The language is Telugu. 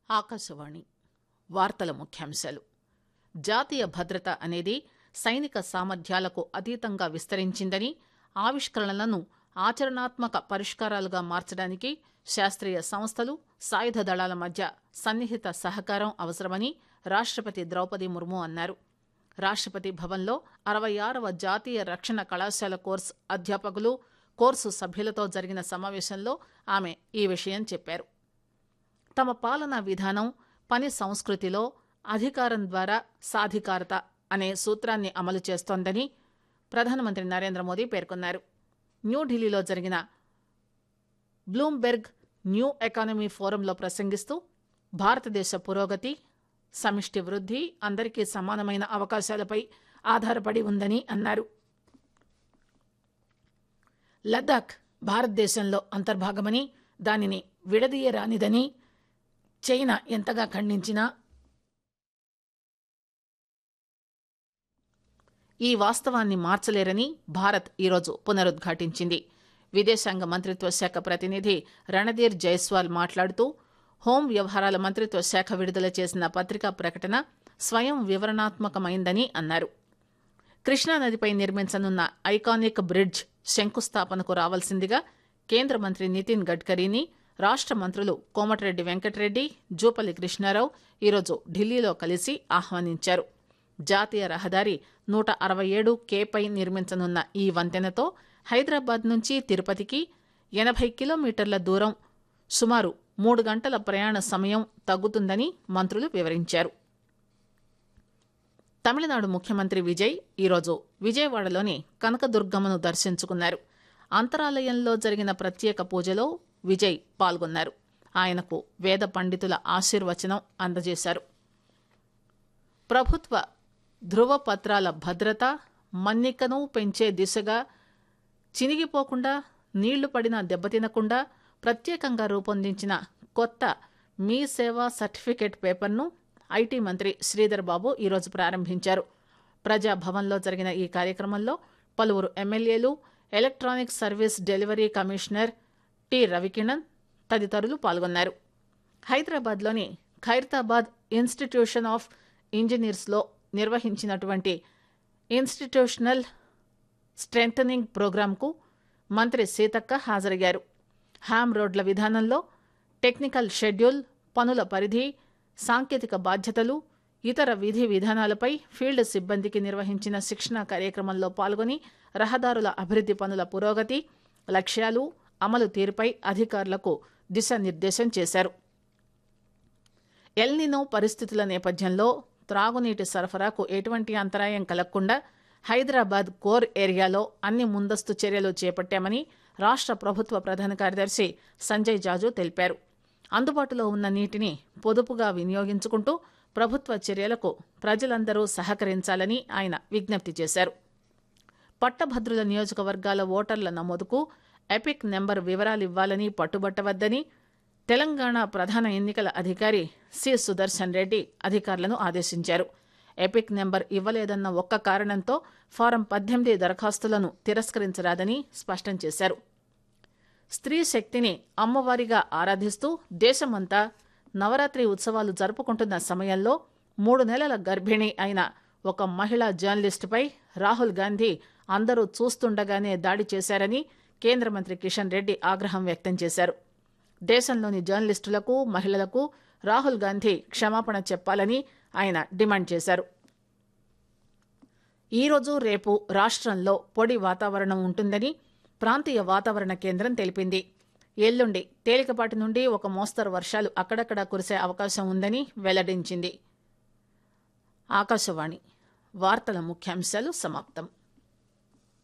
ఆకాశవాణి వార్తల ముఖ్యాంశాలు జాతీయ భద్రత అనేది సైనిక సామర్థ్యాలకు అతీతంగా విస్తరించిందని ఆవిష్కరణలను ఆచరణాత్మక పరిష్కారాలుగా మార్చడానికి శాస్త్రీయ సంస్థలు సాయుధ దళాల మధ్య సన్నిహిత సహకారం అవసరమని రాష్టపతి ద్రౌపది ముర్ము అన్నారు రాష్టపతి భవన్లో అరవై ఆరవ జాతీయ రక్షణ కళాశాల కోర్సు అధ్యాపకులు కోర్సు సభ్యులతో జరిగిన సమావేశంలో ఆమె ఈ విషయం చెప్పారు తమ పాలనా విధానం పని సంస్కృతిలో అధికారం ద్వారా సాధికారత అనే సూత్రాన్ని అమలు చేస్తోందని ప్రధానమంత్రి నరేంద్ర మోదీ పేర్కొన్నారు న్యూఢిల్లీలో జరిగిన బ్లూంబెర్గ్ న్యూ ఎకానమీ ఫోరంలో ప్రసంగిస్తూ భారతదేశ పురోగతి సమిష్టి వృద్ధి అందరికీ సమానమైన అవకాశాలపై ఆధారపడి ఉందని అన్నారు లద్దాఖ్ భారతదేశంలో అంతర్భాగమని దానిని విడదీయరానిదని చైనా ఎంతగా ఖండించినా ఈ వాస్తవాన్ని మార్చలేరని భారత్ ఈరోజు పునరుద్ఘాటించింది విదేశాంగ మంత్రిత్వ శాఖ ప్రతినిధి రణధీర్ జైస్వాల్ మాట్లాడుతూ హోం వ్యవహారాల మంత్రిత్వ శాఖ విడుదల చేసిన పత్రికా ప్రకటన స్వయం వివరణాత్మకమైందని అన్నారు కృష్ణానదిపై నిర్మించనున్న ఐకానిక్ బ్రిడ్జ్ శంకుస్థాపనకు రావాల్సిందిగా కేంద్ర మంత్రి నితిన్ గడ్కరీని రాష్ట మంత్రులు కోమటిరెడ్డి వెంకటరెడ్డి జూపల్లి కృష్ణారావు ఈరోజు ఢిల్లీలో కలిసి ఆహ్వానించారు జాతీయ రహదారి నూట అరవై ఏడు కేపై నిర్మించనున్న ఈ వంతెనతో హైదరాబాద్ నుంచి తిరుపతికి ఎనభై కిలోమీటర్ల దూరం సుమారు మూడు గంటల ప్రయాణ సమయం తగ్గుతుందని మంత్రులు వివరించారు తమిళనాడు ముఖ్యమంత్రి విజయ్ ఈరోజు విజయవాడలోని కనకదుర్గమ్మను దర్శించుకున్నారు అంతరాలయంలో జరిగిన ప్రత్యేక పూజలో విజయ్ పాల్గొన్నారు ఆయనకు వేద పండితుల ఆశీర్వచనం అందజేశారు ప్రభుత్వ ధృవపత్రాల భద్రత మన్నికను పెంచే దిశగా చినిగిపోకుండా నీళ్లు పడినా దెబ్బతినకుండా ప్రత్యేకంగా రూపొందించిన కొత్త మీ సేవా సర్టిఫికేట్ పేపర్ను ఐటీ మంత్రి శ్రీధర్ బాబు ఈరోజు ప్రారంభించారు ప్రజాభవన్లో జరిగిన ఈ కార్యక్రమంలో పలువురు ఎమ్మెల్యేలు electronic service delivery commissioner T Ravikiranan తదితరులు పాల్గొన్నారు హైదరాబాద్లోని ఖైరతాబాద్ ఇన్స్టిట్యూషన్ ఆఫ్ ఇంజనీర్స్లో నిర్వహించినటువంటి ఇన్స్టిట్యూషనల్ స్ట్రెంథనింగ్ ప్రోగ్రాంకు మంత్రి సీతక్క హాజరయ్యారు హ్యామ్ రోడ్ల విధానంలో టెక్నికల్ షెడ్యూల్ పనుల పరిధి సాంకేతిక బాధ్యతలు ఇతర విధి విధానాలపై ఫీల్డ్ సిబ్బందికి నిర్వహించిన శిక్షణ కార్యక్రమంలో పాల్గొని రహదారుల అభివృద్ది పనుల పురోగతి లక్ష్యాలు అమలు తీరుపై అధికారులకు దిశానిర్దేశం చేశారు ఎల్నినో పరిస్థితుల నేపథ్యంలో త్రాగునీటి సరఫరాకు ఎటువంటి అంతరాయం కలగకుండా హైదరాబాద్ కోర్ ఏరియాలో అన్ని ముందస్తు చర్యలు చేపట్టామని రాష్ట ప్రభుత్వ ప్రధాన కార్యదర్శి సంజయ్ జాజు తెలిపారు అందుబాటులో ఉన్న నీటిని పొదుపుగా వినియోగించుకుంటూ ప్రభుత్వ చర్యలకు ప్రజలందరూ సహకరించాలని ఆయన విజ్ఞప్తి చేశారు పట్టభద్రుల నియోజకవర్గాల ఓటర్ల నమోదుకు ఎపిక్ నెంబర్ వివరాలివ్వాలని పట్టుబట్టవద్దని తెలంగాణ ప్రధాన ఎన్నికల అధికారి సి సుదర్శన్ రెడ్డి అధికారులను ఆదేశించారు ఎపిక్ నెంబర్ ఇవ్వలేదన్న ఒక్క కారణంతో ఫారం పద్దెనిమిది దరఖాస్తులను తిరస్కరించరాదని స్పష్టం చేశారు స్త్రీ శక్తిని అమ్మవారిగా ఆరాధిస్తూ దేశమంతా నవరాత్రి ఉత్సవాలు జరుపుకుంటున్న సమయంలో మూడు నెలల గర్భిణి అయిన ఒక మహిళా జర్నలిస్టుపై రాహుల్ గాంధీ అందరూ చూస్తుండగానే దాడి చేశారని కేంద్ర మంత్రి కిషన్ రెడ్డి ఆగ్రహం వ్యక్తం చేశారు దేశంలోని జర్నలిస్టులకు మహిళలకు రాహుల్ గాంధీ క్షమాపణ చెప్పాలని ఆయన డిమాండ్ చేశారు ఈరోజు రేపు రాష్ట్రంలో పొడి వాతావరణం ఉంటుందని ప్రాంతీయ వాతావరణ కేంద్రం తెలిపింది ఎల్లుండి తేలికపాటి నుండి ఒక మోస్తరు వర్షాలు అక్కడక్కడ కురిసే అవకాశం ఉందని వెల్లడించింది ఆకాశవాణి వార్తల ముఖ్యాంశాలు సమాప్తం